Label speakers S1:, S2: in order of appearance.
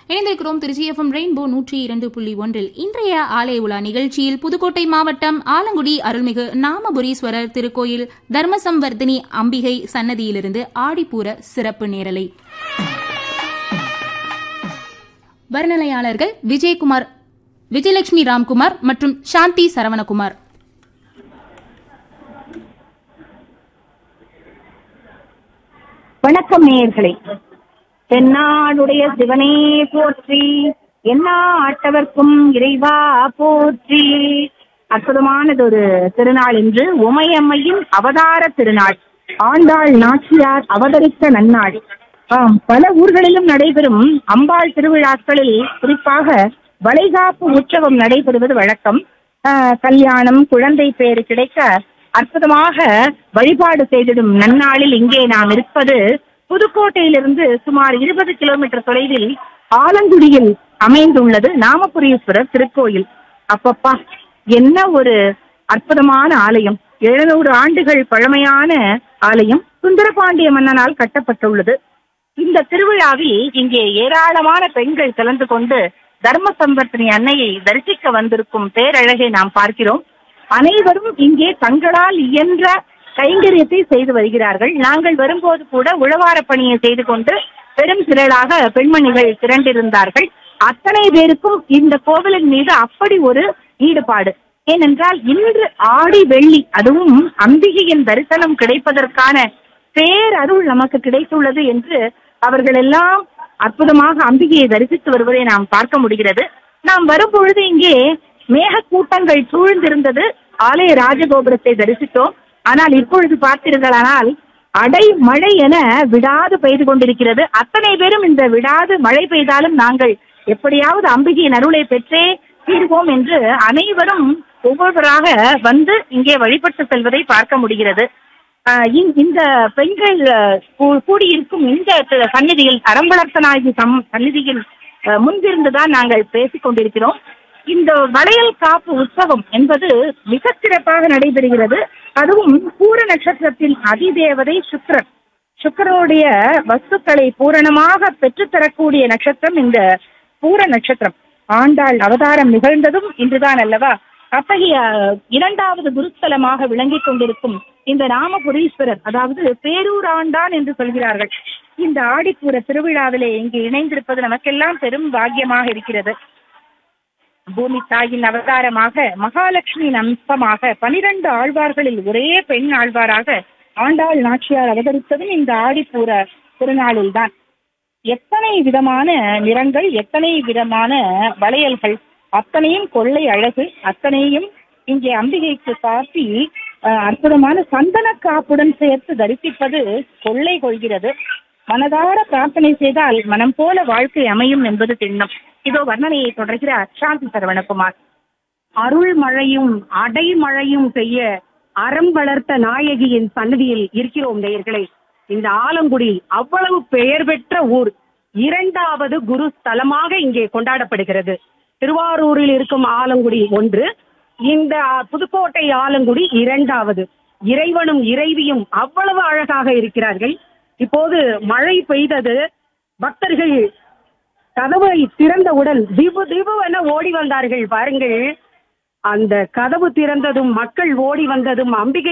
S1: இணைந்திருக்கிறோம் Trichy FM rainbow நூற்றி இரண்டு புள்ளி ஒன்றில் இன்றைய ஆலய உலா நிகழ்ச்சியில் புதுக்கோட்டை மாவட்டம் ஆலங்குடி அருள்மிகு நாமபுரீஸ்வரர் திருக்கோயில் தர்மசம்வர்தினி அம்பிகை சன்னதியிலிருந்து ஆடிப்பூர சிறப்பு நேரலை வர்ணனையாளர்கள் விஜயகுமார் விஜயலட்சுமி ராம்குமார் மற்றும் சாந்தி சரவணகுமார்
S2: வணக்கம் நேயர்களே தென்னாடுடைய சிவனே போற்றி எல்லா ஆட்டவர்க்கும் இறைவா போற்றி அற்புதமானது ஒரு திருநாள் என்று உமையம்மையின் அவதார திருநாள் ஆண்டாள் நாச்சியார் அவதரித்த நன்னாள் ஆம் பல ஊர்களிலும் நடைபெறும் அம்பாள் திருவிழாக்களில் குறிப்பாக வளைகாப்பு உற்சவம் நடைபெறுவது வழக்கம் ஆஹ், கல்யாணம் குழந்தை பேறு கிடைக்க அற்புதமாக வழிபாடு செய்திடும் நன்னாளில் இங்கே நாம் இருப்பது புதுக்கோட்டையிலிருந்து சுமார் இருபது கிலோமீட்டர் தொலைவில் ஆலங்குடியில் அமைந்துள்ளது நாமபுரீஸ்வரர் திருக்கோயில் அப்பப்பா என்ன ஒரு அற்புதமான ஆலயம் எழுநூறு ஆண்டுகள் பழமையான ஆலயம் சுந்தரபாண்டிய மன்னனால் கட்டப்பட்டுள்ளது இந்த திருவிழாவில் இங்கே ஏராளமான பெண்கள் கலந்து கொண்டு தர்ம சம்பர்த்தினி அன்னையை தரிசிக்க வந்திருக்கும் பேரழகை நாம் பார்க்கிறோம் அனைவரும் இங்கே தங்களால் இயன்ற கைங்கரியத்தை செய்து வருகிறார்கள் நாங்கள் வரும்போது கூட உழவார பணியை செய்து கொண்டு பெரும் திரளாக பெண்மணிகள் திரண்டிருந்தார்கள் அத்தனை பேருக்கும் இந்த கோவிலின் மீது அப்படி ஒரு ஈடுபாடு ஏனென்றால் இன்று ஆடி வெள்ளி அதுவும் அம்பிகையின் தரிசனம் கிடைப்பதற்கான பேரருள் நமக்கு கிடைத்துள்ளது என்று அவர்கள் எல்லாம் அற்புதமாக அம்பிகையை தரிசித்து வருவதை நாம் பார்க்க முடிகிறது நாம் வரும்பொழுது இங்கே மேகக்கூட்டங்கள் சூழ்ந்திருந்தது ஆலய ராஜகோபுரத்தை தரிசித்தோம் ஆனால் இப்பொழுது பார்த்தீர்களானால் அடை மழை என விடாது பெய்து கொண்டிருக்கிறது அத்தனை பேரும் இந்த விடாது மழை பெய்தாலும் நாங்கள் எப்படியாவது அம்பிகையின் அருளை பெற்றே தீர்வோம் என்று அனைவரும் ஒவ்வொருவராக வந்து இங்கே வழிபட்டு செல்வதை பார்க்க முடிகிறது ஆஹ் இந்த- இந்த பெண்கள் அஹ், கூ- கூடியிருக்கும் இந்த த- சந்நிதியில் அறம்பளர்த்தநாயகி சம் சந்நிதியில் அஹ், முன்பிருந்துதான் நாங்கள் பேசிக் கொண்டிருக்கிறோம் இந்த வளையல் காப்பு உற்சவம் என்பது மிக சிறப்பாக நடைபெறுகிறது அதுவும் பூர நட்சத்திரத்தின் அதிதேவதை சுக்கிரன் சுக்கிரனுடைய வஸ்துக்களை பூரணமாக பெற்றுத்தரக்கூடிய நட்சத்திரம் இந்த பூர நட்சத்திரம் ஆண்டாள் அவதாரம் நிகழ்ந்ததும் இன்றுதான் அல்லவா அத்தகைய இரண்டாவது குருஸ்தலமாக விளங்கிக் கொண்டிருக்கும் இந்த ராமபுரீஸ்வரர் அதாவது பேரூராண்டான் என்று சொல்கிறார்கள் இந்த ஆடிப்பூர திருவிழாவிலே இங்கு இணைந்திருப்பது நமக்கெல்லாம் பெரும் பாக்கியமாக இருக்கிறது பூமி தாயின் அவதாரமாக மகாலட்சுமியின் அம்சமாக பனிரெண்டு ஆழ்வார்களில் ஒரே பெண் ஆழ்வாராக ஆண்டாள் நாச்சியார் அவதரித்ததும் இந்த ஆடிப்பூர திருநாளில்தான் எத்தனை விதமான நிறங்கள் எத்தனை விதமான வளையல்கள் அத்தனையும் கொள்ளை அழகு அத்தனையும் இங்கே அம்பிகைக்கு காட்டி அஹ், அற்புதமான சந்தன காப்புடன் சேர்த்து தரிசிப்பது கொள்ளை கொள்கிறது மனதார பிரார்த்தனை செய்தால் மனம் போல வாழ்க்கை அமையும் என்பது திண்ணம் இதோ வர்ணனையை தொடர்கிறார் சாந்தி சரவணகுமார்
S3: அருள் மழையும் அடைமழையும் செய்ய அறம் வளர்த்த நாயகியின் சன்னதியில் இருக்கிறோம் நேயர்களே இந்த ஆலங்குடி அவ்வளவு பெயர் பெற்ற ஊர் இரண்டாவது குரு ஸ்தலமாக இங்கே கொண்டாடப்படுகிறது திருவாரூரில் இருக்கும் ஆலங்குடி ஒன்று இந்த புதுக்கோட்டை ஆலங்குடி இரண்டாவது இறைவனும் இறைவியும் அவ்வளவு அழகாக இருக்கிறார்கள் இப்போது மழை பெய்தது பக்தர்கள் கதவை திறந்தவுடன் திபு திபு என ஓடி வந்தார்கள் பாருங்கள் அந்த கதவு திறந்ததும் மக்கள் ஓடி வந்ததும் அம்பிகை